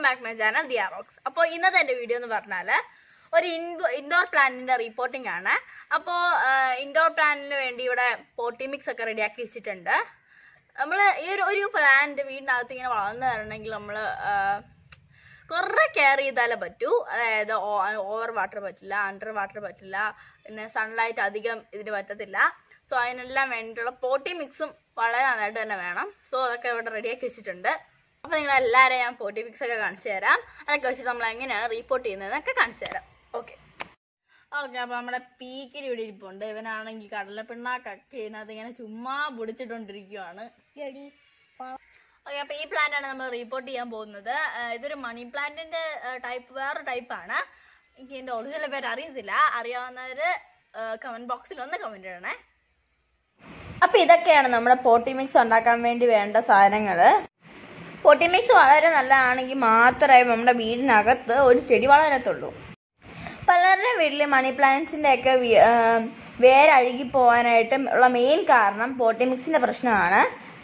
back my channel ദിയാറോക്സ് അപ്പോൾ ഇന്നത്തെ എൻ്റെ വീഡിയോ എന്ന് പറഞ്ഞാൽ ഒരു ഇൻഡോ ഇൻഡോർ പ്ലാന്റിൻ്റെ റീപോർട്ടിംഗ് ആണ് അപ്പോൾ ഇൻഡോർ പ്ലാന്റിന് വേണ്ടി ഇവിടെ പോട്ടി മിക്സ് ഒക്കെ റെഡിയാക്കി വെച്ചിട്ടുണ്ട് നമ്മൾ ഈ ഒരു ഒരു പ്ലാന്റ് വീടിനകത്ത് ഇങ്ങനെ വളർന്നു വരണമെങ്കിൽ നമ്മൾ കുറേ കെയർ ചെയ്താലേ പറ്റൂ അതായത് ഓവർ വാട്ടർ പറ്റില്ല അണ്ടർ വാട്ടർ പറ്റില്ല പിന്നെ സൺലൈറ്റ് അധികം ഇതിന് പറ്റത്തില്ല സോ അതിനെല്ലാം വേണ്ടിയിട്ടുള്ള പോട്ടി മിക്സും വളരെ നന്നായിട്ട് തന്നെ വേണം സോ അതൊക്കെ ഇവിടെ റെഡിയാക്കി വെച്ചിട്ടുണ്ട് അപ്പോൾ നിങ്ങൾ എല്ലാവരെയും ഞാൻ പോട്ടി മിക്സ് ഒക്കെ കാണിച്ചു തരാം അതൊക്കെ വെച്ചിട്ട് നമ്മൾ എങ്ങനെയാണ് റീപ്പോർട്ട് ചെയ്യുന്നതെന്നൊക്കെ കാണിച്ചു തരാം ഓക്കെ ഓക്കെ അപ്പോൾ നമ്മുടെ പീക്കിന് ഇവിടെ ഇരിപ്പുണ്ട് ഇവനാണെങ്കിൽ കടലപ്പിണ്ണാക്കൊക്കെ ഇതിനകത്ത് ഇങ്ങനെ ചുമ്മാ പൊടിച്ചിട്ടുകൊണ്ടിരിക്കുവാണ് ഓക്കെ അപ്പോൾ ഈ പ്ലാന്റ് ആണ് നമ്മൾ റിപ്പോർട്ട് ചെയ്യാൻ പോകുന്നത് ആ, ഇതൊരു മണി പ്ലാന്റിന്റെ ടൈപ്പ് വേറെ ടൈപ്പാണ് എനിക്ക് ഇതിന്റെ ഒറിജിനൽ പേര് അറിയത്തില്ല അറിയാവുന്നവർ കമന്റ് ബോക്സിൽ ഒന്ന് കമന്റ് ഇടണേ അപ്പൊ ഇതൊക്കെയാണ് നമ്മുടെ പോട്ടി മിക്സ് ഉണ്ടാക്കാൻ വേണ്ടി വേണ്ട സാധനങ്ങൾ പോട്ടി മിക്സ് വളരെ നല്ലതാണെങ്കിൽ മാത്രമേ നമ്മുടെ വീടിനകത്ത് ഒരു ചെടി വളരത്തുള്ളൂ പലരുടെ വീട്ടിൽ മണി പ്ലാന്റ്സിന്റെ ഒക്കെ വി- ആ, വേരഴുകി പോകാനായിട്ട് ഉള്ള മെയിൻ കാരണം പോട്ടി മിക്സിന്റെ പ്രശ്നമാണ്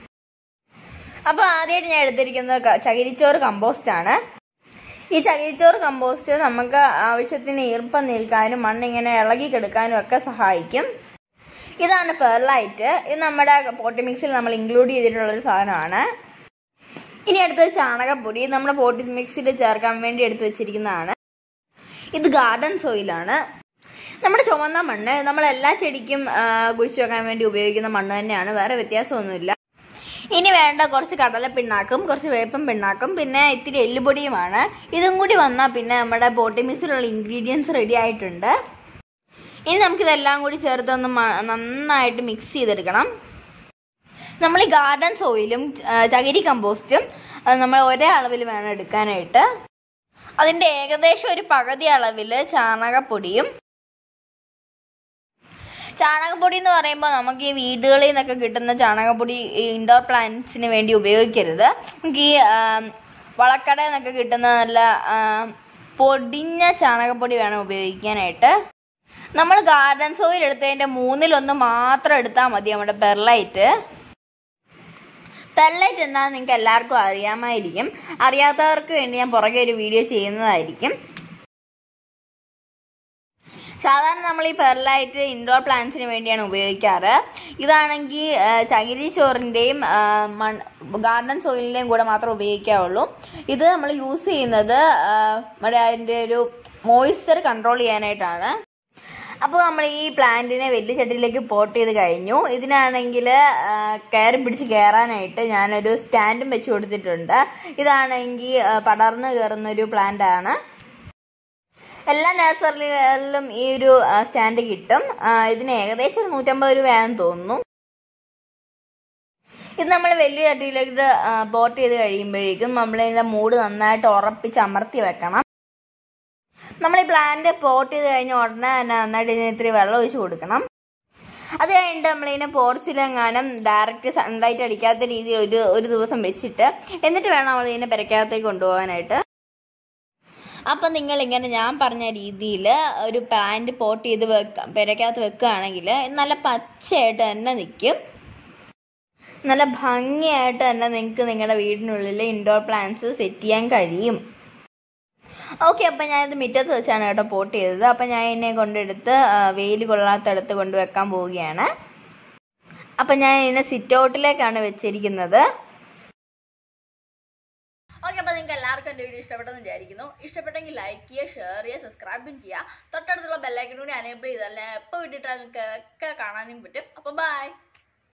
അപ്പോൾ ആദ്യമായിട്ട് ഞാൻ എടുത്തിരിക്കുന്നത് ക- ചകിരിച്ചോറ് കമ്പോസ്റ്റ് ആണ് ഈ ചകിരിച്ചോറ് കമ്പോസ്റ്റ് നമുക്ക് ആവശ്യത്തിന് ഈർപ്പം നിൽക്കാനും മണ്ണിങ്ങനെ ഇളകി കിടക്കാനും ഒക്കെ സഹായിക്കും ഇതാണ് പെർലൈറ്റ് ഇത് നമ്മുടെ പോട്ടി മിക്സിൽ നമ്മൾ ഇൻക്ലൂഡ് ചെയ്തിട്ടുള്ള ഒരു സാധനമാണ് ഇനി അടുത്തത് ചാണകപ്പൊടി ഇത് നമ്മുടെ പോട്ടി മിക്സിൽ ചേർക്കാൻ വേണ്ടി എടുത്തു വെച്ചിരിക്കുന്നതാണ് ഇത് ഗാർഡൻ സോയിലാണ് നമ്മുടെ ചുവന്ന മണ്ണ് നമ്മൾ എല്ലാ ചെടിക്കും ആ, കുഴിച്ചു വെക്കാൻ വേണ്ടി ഉപയോഗിക്കുന്ന മണ്ണ് തന്നെയാണ് വേറെ വ്യത്യാസമൊന്നുമില്ല ഇനി വേണ്ട കുറച്ച് കടല പിണ്ണാക്കും കുറച്ച് വേപ്പൻ പിണ്ണാക്കും പിന്നെ ഇത്തിരി എല്ലുപൊടിയുമാണ് ഇതും കൂടി വന്നാൽ പിന്നെ നമ്മുടെ ബോട്ടി മിക്സിലുള്ള ഇൻഗ്രീഡിയൻസ് റെഡി ആയിട്ടുണ്ട് ഇനി നമുക്കിതെല്ലാം കൂടി ചേർത്തൊന്ന് മ- നന്നായിട്ട് മിക്സ് ചെയ്തെടുക്കണം നമ്മൾ ഈ ഗാർഡൻ സോയിലും ആ, ചകിരി കമ്പോസ്റ്റും അത് നമ്മൾ ഒരേ അളവിൽ വേണം എടുക്കാനായിട്ട് അതിൻ്റെ ഏകദേശം ഒരു പകുതി അളവിൽ ചാണകപ്പൊടിയും ചാണകപ്പൊടി എന്ന് പറയുമ്പോൾ നമുക്ക് ഈ വീടുകളിൽ നിന്നൊക്കെ കിട്ടുന്ന ചാണകപ്പൊടി ഈ ഇൻഡോർ പ്ലാന്റ്സിന് വേണ്ടി ഉപയോഗിക്കരുത് നമുക്ക് ഈ ആം, വളക്കടയിൽ നിന്നൊക്കെ കിട്ടുന്ന നല്ല ആം, പൊടിഞ്ഞ ചാണകപ്പൊടി വേണം ഉപയോഗിക്കാനായിട്ട് നമ്മൾ ഗാർഡൻ സോയിൽ എടുത്തതിൻ്റെ മൂന്നിലൊന്ന് മാത്രം എടുത്താൽ മതി നമ്മുടെ പെർലൈറ്റ് പെർലൈറ്റ് എന്താണെന്ന് നിങ്ങൾക്ക് എല്ലാവർക്കും അറിയാമായിരിക്കും അറിയാത്തവർക്ക് വേണ്ടി ഞാൻ പുറകെ ഒരു വീഡിയോ ചെയ്യുന്നതായിരിക്കും സാധാരണ നമ്മൾ ഈ പെർലൈറ്റ് ഇൻഡോർ പ്ലാന്റ്സിന് വേണ്ടിയാണ് ഉപയോഗിക്കാറ് ഇതാണെങ്കിൽ ആ, ചകിരി ചോറിൻ്റെയും മൺ ഗാർഡൻ സോയിലിൻ്റെയും കൂടെ മാത്രമേ ഉപയോഗിക്കാവുള്ളൂ ഇത് നമ്മൾ യൂസ് ചെയ്യുന്നത് ആ, നമ്മുടെ അതിൻ്റെ ഒരു മോയ്സ്ചർ കൺട്രോൾ ചെയ്യാനായിട്ടാണ് അപ്പോൾ നമ്മൾ ഈ പ്ലാന്റിനെ വലിയ ചട്ടിയിലേക്ക് പോട്ട് ചെയ്ത് കഴിഞ്ഞു ഇതിനാണെങ്കിൽ കയറി പിടിച്ച് കയറാനായിട്ട് ഞാനൊരു സ്റ്റാൻഡും വെച്ച് കൊടുത്തിട്ടുണ്ട് ഇതാണെങ്കിൽ ആ, പടർന്ന് കയറുന്ന ഒരു പ്ലാന്റ് ആണ് എല്ലാ നഴ്സറികളിലും ഈ ഒരു ആ, സ്റ്റാൻഡ് കിട്ടും ആ, ഇതിന് ഏകദേശം ഒരു നൂറ്റമ്പത് രൂപയാണെന്ന് തോന്നുന്നു ഇത് നമ്മൾ വലിയ ചട്ടിയിലേക്ക് പോട്ട് ചെയ്ത് കഴിയുമ്പോഴേക്കും നമ്മളിതിൻ്റെ മൂട് നന്നായിട്ട് ഉറപ്പിച്ച് അമർത്തി വെക്കണം നമ്മൾ ഈ പ്ലാന്റ് പോട്ട് ചെയ്ത് കഴിഞ്ഞ ഉടനെ തന്നെ നന്നായിട്ട് ഇതിന് ഇത്തിരി വെള്ളം ഒഴിച്ച് കൊടുക്കണം അത് കഴിഞ്ഞിട്ട് നമ്മളിതിനെ പോർച്ചിലെങ്ങാനും ഡയറക്റ്റ് സൺലൈറ്റ് അടിക്കാത്ത രീതിയിൽ ഒരു ഒരു ദിവസം വെച്ചിട്ട് എന്നിട്ട് വേണം നമ്മൾ ഇതിനെ പെരക്കകത്തേക്ക് കൊണ്ടുപോകാനായിട്ട് അപ്പം നിങ്ങൾ ഇങ്ങനെ ഞാൻ പറഞ്ഞ രീതിയിൽ ഒരു പ്ലാന്റ് പോട്ട് ചെയ്ത് വെക്ക പെരക്കകത്ത് വെക്കുകയാണെങ്കിൽ നല്ല പച്ചയായിട്ട് തന്നെ നിൽക്കും നല്ല ഭംഗിയായിട്ട് തന്നെ നിങ്ങൾക്ക് നിങ്ങളുടെ വീടിനുള്ളിൽ ഇൻഡോർ പ്ലാന്റ്സ് സെറ്റ് ചെയ്യാൻ കഴിയും ഓക്കെ അപ്പം ഞാനിത് മുറ്റത്ത് വെച്ചാണ് കേട്ടോ പോട്ട് ചെയ്തത് അപ്പം ഞാൻ ഇതിനെ കൊണ്ടെടുത്ത് വെയിൽ കൊള്ളാത്തടത്ത് കൊണ്ട് വെക്കാൻ പോവുകയാണ് അപ്പം ഞാൻ ഇതിനെ സിറ്റ് ഔട്ടിലേക്കാണ് വെച്ചിരിക്കുന്നത് ഓക്കെ അപ്പോൾ നിങ്ങൾക്ക് എല്ലാവർക്കും എൻ്റെ വീഡിയോ ഇഷ്ടപ്പെട്ടെന്ന് വിചാരിക്കുന്നു ഇഷ്ടപ്പെട്ടെങ്കിൽ ലൈക്ക് ചെയ്യുക ഷെയർ ചെയ്യുക സബ്സ്ക്രൈബും ചെയ്യുക തൊട്ടടുത്തുള്ള ബെല്ലൈക്കൺ കൂടി അനേബിൾ ചെയ്താൽ എപ്പോൾ വിട്ടിട്ടാൽ നിങ്ങൾക്ക് ഒക്കെ കാണാനും പറ്റും അപ്പോൾ ബൈ